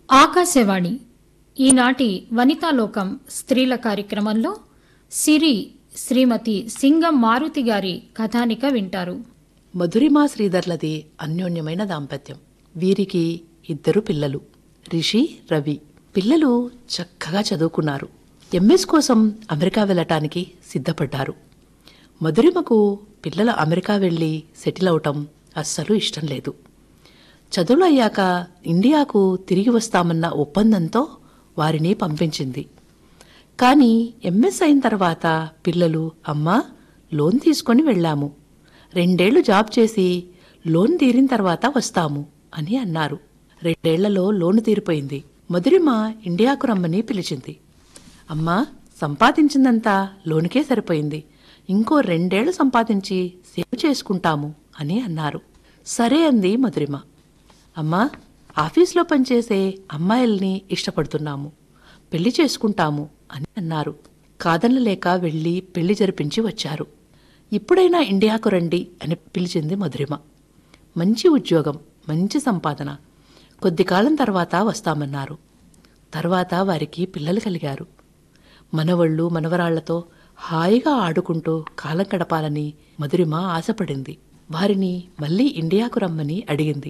ఆకాశవాణి ఈనాటి వనితాలోకం స్త్రీల కార్యక్రమంలో సిరి శ్రీమతి సింగం మారుతి గారి కథానిక వింటారు మధురిమా శ్రీధర్లది అన్యోన్యమైన దాంపత్యం వీరికి ఇద్దరు పిల్లలు రిషి రవి పిల్లలు చక్కగా చదువుకున్నారు ఎంఎస్ కోసం అమెరికా వెళ్ళటానికి సిద్ధపడ్డారు మధురిమకు పిల్లలు అమెరికా వెళ్ళి సెటిల్ అవటం అస్సలు ఇష్టం లేదు చదువులు అయ్యాక ఇండియాకు తిరిగి వస్తామన్న ఒప్పందంతో వారిని పంపించింది కానీ ఎంఎస్ అయిన తర్వాత పిల్లలు అమ్మా లోన్ తీసుకొని వెళ్ళాము రెండేళ్లు జాబ్ చేసి లోన్ తీరిన తర్వాత వస్తాము అని అన్నారు రెండేళ్లలో లోను తీరిపోయింది మధురిమ ఇండియాకు రమ్మని పిలిచింది అమ్మా సంపాదించిందంతా లోనుకే సరిపోయింది ఇంకో రెండేళ్లు సంపాదించి సేవ్ చేసుకుంటాము అని అన్నారు సరే అంది మధురిమ అమ్మా ఆఫీస్లో పనిచేసే అమ్మాయిల్ని ఇష్టపడుతున్నాము పెళ్లి చేసుకుంటాము అని అన్నారు కాదనలేక వెళ్ళి పెళ్లి జరిపించి వచ్చారు ఇప్పుడైనా ఇండియాకు రండి అని పిలిచింది మధురిమ మంచి ఉద్యోగం మంచి సంపాదన కొద్ది కాలం తర్వాత వస్తామన్నారు తర్వాత వారికి పిల్లలు కలిగారు మనవళ్ళు మనవరాళ్లతో హాయిగా ఆడుకుంటూ కాలం గడపాలని మధురిమ ఆశపడింది వారిని మళ్ళీ ఇండియాకు రమ్మని అడిగింది